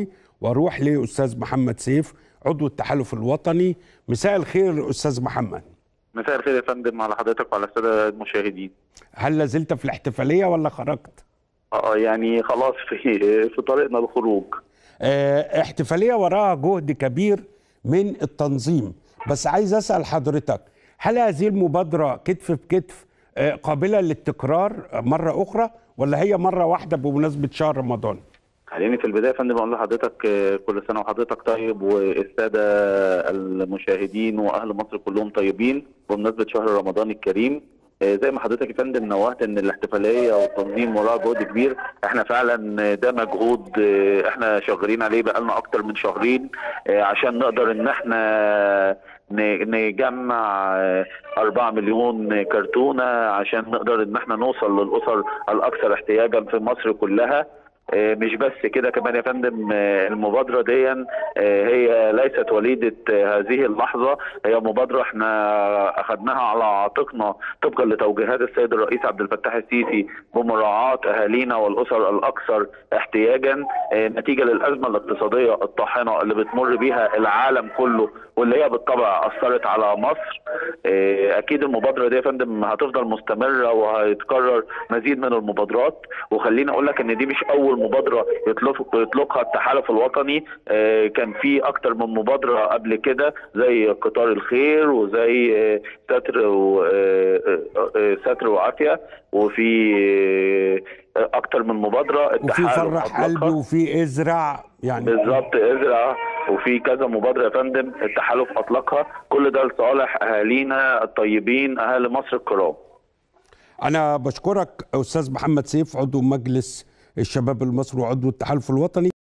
واروح لاستاذ محمد سيف عضو التحالف الوطني مساء الخير استاذ محمد مساء الخير يا فندم على حضرتك وعلى الساده المشاهدين هل لازلت في الاحتفاليه ولا خرجت اه يعني خلاص في في طريقنا للخروج اه احتفاليه وراها جهد كبير من التنظيم بس عايز اسال حضرتك هل هذه المبادره كتف بكتف اه قابله للتكرار مره اخرى ولا هي مره واحده بمناسبه شهر رمضان خليني في البدايه يا فندم اقول لحضرتك كل سنه وحضرتك طيب والساده المشاهدين واهل مصر كلهم طيبين بمناسبه شهر رمضان الكريم زي ما حضرتك يا فندم نوهت ان الاحتفاليه والتنظيم وراها جهد كبير احنا فعلا ده مجهود احنا شغالين عليه بقالنا اكتر من شهرين عشان نقدر ان احنا نجمع 4 مليون كرتونه عشان نقدر ان احنا نوصل للاسر الاكثر احتياجا في مصر كلها مش بس كده كمان يا فندم المبادره دي هي ليست وليده هذه اللحظه هي مبادره احنا اخذناها على عاتقنا طبقا لتوجيهات السيد الرئيس عبد الفتاح السيسي بمراعاه اهالينا والاسر الاكثر احتياجا نتيجه للازمه الاقتصاديه الطاحنه اللي بتمر بيها العالم كله واللي هي بالطبع اثرت على مصر اكيد المبادره دي يا فندم هتفضل مستمره وهيتكرر مزيد من المبادرات وخليني اقول لك ان دي مش اول مبادره يطلق يطلقها التحالف الوطني كان في اكتر من مبادره قبل كده زي قطار الخير وزي ستر و ستر وعافيه وفي اكتر من مبادره وفي فرح قلبي وفي ازرع يعني بالظبط ازرع وفي كذا مبادره يا فندم التحالف اطلقها كل ده لصالح اهالينا الطيبين اهالي مصر الكرام انا بشكرك استاذ محمد سيف عضو مجلس الشباب المصري وعضو التحالف الوطني